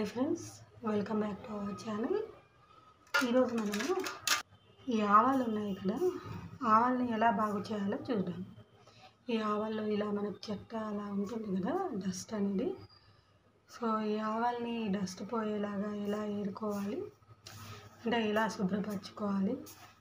hi friends welcome back to our channel ఈరోజు మనము ఈ ఆవాలు ఉన్నాయి కదా ఆవాల్ని ఎలా బాగు చేయాలో చూద్దాం ఈ ఆవాల్లో ఇలా మనకు చెత్త అలా ఉంటుంది కదా డస్ట్ అనేది సో ఈ ఆవాల్ని డస్ట్ పోయేలాగా ఎలా ఏరుకోవాలి అంటే ఎలా శుభ్రపరచుకోవాలి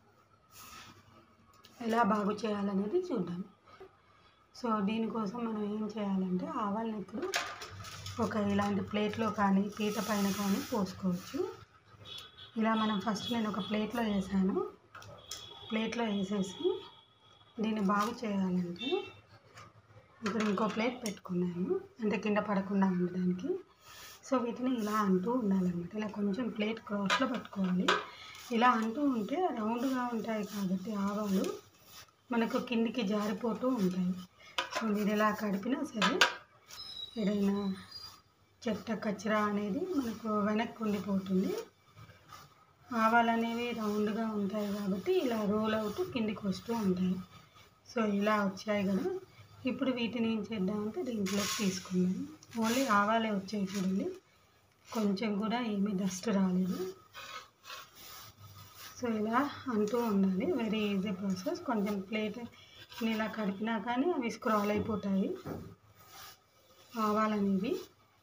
ఎలా బాగు చేయాలనేది చూద్దాం సో దీనికోసం మనం ఏం చేయాలంటే ఆవాల్ని ఇప్పుడు ఒక ఇలాంటి ప్లేట్లో కానీ పీట పైన కానీ పోసుకోవచ్చు ఇలా మనం ఫస్ట్ నేను ఒక ప్లేట్లో వేసాను ప్లేట్లో వేసేసి దీన్ని బాగు చేయాలంటే ఇప్పుడు ఇంకో ప్లేట్ పెట్టుకున్నాను అంటే కింద పడకుండా ఉండడానికి సో వీటిని ఇలా అంటూ ఉండాలన్నమాట ఇలా కొంచెం ప్లేట్ క్రాస్లో పట్టుకోవాలి ఇలా అంటూ ఉంటే రౌండ్గా ఉంటాయి కాబట్టి ఆవాలు మనకు కిందికి జారిపోతూ ఉంటాయి సో మీరు ఇలా కడిపినా సరే ఏదైనా చెత్త కచరా అనేది మనకు వెనక్కి ఉండిపోతుంది ఆవాలు అనేవి రౌండ్గా ఉంటాయి కాబట్టి ఇలా రోల్ అవుతూ కిందికి వస్తూ ఉంటాయి సో ఇలా వచ్చాయి కదా ఇప్పుడు వీటిని ఏం చేద్దామంటే దీంట్లోకి తీసుకుందాం ఓన్లీ ఆవాలే వచ్చాయి చూడండి కొంచెం కూడా ఏమీ డస్ట్ రాలేదు సో ఇలా అంటూ ఉండాలి వెరీ ఈజీ ప్రాసెస్ కొంచెం ప్లేట్ ఇలా కడిపినా కానీ అవి స్క్రాల్ అయిపోతాయి ఆవాలనేవి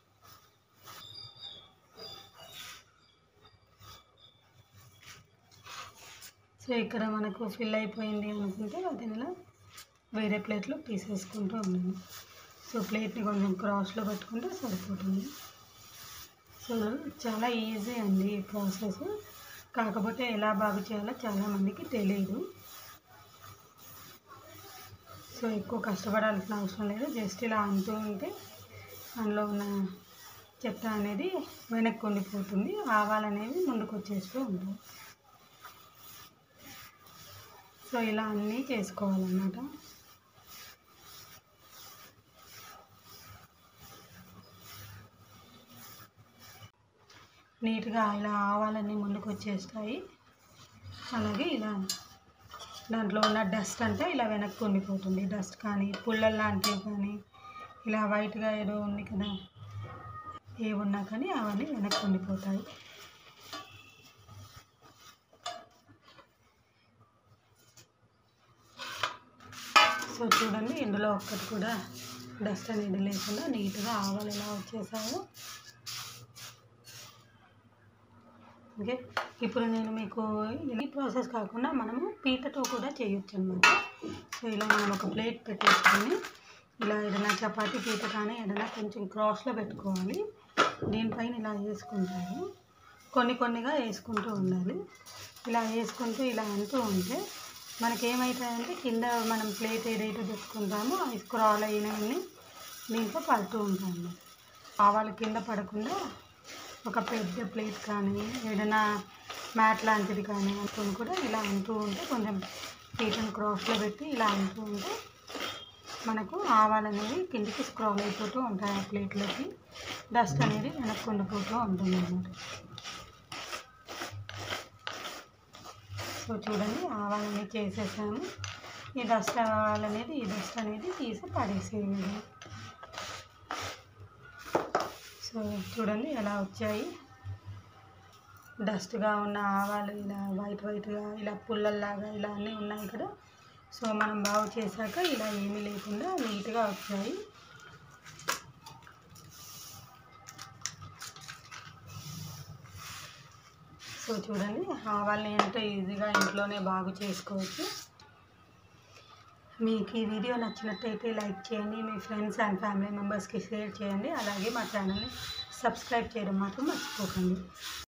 సో ఇక్కడ మనకు ఫిల్ అయిపోయింది అనుకుంటే వాటిని ఇలా వేరే ప్లేట్లో తీసేసుకుంటూ ఉన్నాను సో ప్లేట్ని కొంచెం క్రాస్లో పెట్టుకుంటే సరిపోతుంది సో చాలా ఈజీ అండి ఈ ప్రాసెస్ కాకపోతే ఎలా బాగు చేయాలో చాలామందికి తెలియదు సో ఎక్కువ కష్టపడాల్సిన అవసరం లేదు జస్ట్ ఇలా అంటూ ఉంటే అందులో ఉన్న చెత్త అనేది వెనక్కి ఉండిపోతుంది ఆవాలనేవి ముందుకు వచ్చేస్తూ ఉంటాయి సో ఇలా అన్నీ చేసుకోవాలన్నమాట నీట్గా ఇలా ఆవాలన్నీ ముందుకు వచ్చేస్తాయి అలాగే ఇలా దాంట్లో ఉన్న డస్ట్ అంతా ఇలా వెనక్కి ఉండిపోతుంది డస్ట్ కానీ పుల్లల లాంటివి కానీ ఇలా వైట్గా ఏదో ఉంది కదా ఏ ఉన్నా కానీ అవన్నీ వెనక్కి ఉండిపోతాయి సో చూడండి ఇందులో ఒక్కటి కూడా డస్ట్ అనేది లేకుండా నీట్గా ఆవాలు ఎలా వచ్చేసాయో ఓకే ఇప్పుడు నేను మీకు ఈ ప్రాసెస్ కాకుండా మనము పీటతో కూడా చేయొచ్చు అనమాట సో ఇలా మనం ఒక ప్లేట్ పెట్టేసుకొని ఇలా ఏదైనా చపాతీ పీట కానీ ఏదైనా కొంచెం క్రాస్లో పెట్టుకోవాలి దీనిపైన ఇలా వేసుకుంటారు కొన్ని కొన్నిగా వేసుకుంటూ ఉండాలి ఇలా వేసుకుంటూ ఇలా అంటూ ఉంటే మనకేమవుతాయంటే కింద మనం ప్లేట్ ఏదైతే పెట్టుకుంటామో అవి స్క్రాల్ అయినవన్నీ దీంట్లో పడుతూ ఉంటాము ఆవాలు కింద పడకుండా ఒక పెద్ద ప్లేట్ కానీ ఏదైనా మ్యాట్ లాంటిది కానీ అనుకుని కూడా ఇలా అంటూ ఉంటే కొంచెం ప్లేట్ని క్రాస్లో పెట్టి ఇలా అంటూ ఉంటే మనకు ఆవాలు అనేవి కిందికి స్క్రాల్ అయిపోతూ ఉంటాయి ఆ ప్లేట్లోకి డస్ట్ అనేది వెనక్కి ఉండిపోతూ ఉంటుంది అన్నమాట సో చూడండి ఆవాలన్నీ చేసేసాము ఈ డస్ట్ ఆవాలనేది ఈ డస్ట్ అనేది తీసి పడేసేయండి సో చూడండి ఎలా వచ్చాయి డస్ట్గా ఉన్న ఆవాలు ఇలా వైట్ వైట్గా ఇలా పుల్లల్లాగా ఇలా అన్నీ ఉన్నాయి కదా సో మనం బాగు చేశాక ఇలా ఏమీ లేకుండా నీట్గా వచ్చాయి సో చూడండి ఆవాల్ని ఎంతో ఈజీగా ఇంట్లోనే బాగు చేసుకోవచ్చు మీకు ఈ వీడియో నచ్చినట్టయితే లైక్ చేయండి మీ ఫ్రెండ్స్ అండ్ ఫ్యామిలీ మెంబర్స్కి షేర్ చేయండి అలాగే మా ఛానల్ని సబ్స్క్రైబ్ చేయడం మాత్రం మర్చిపోకండి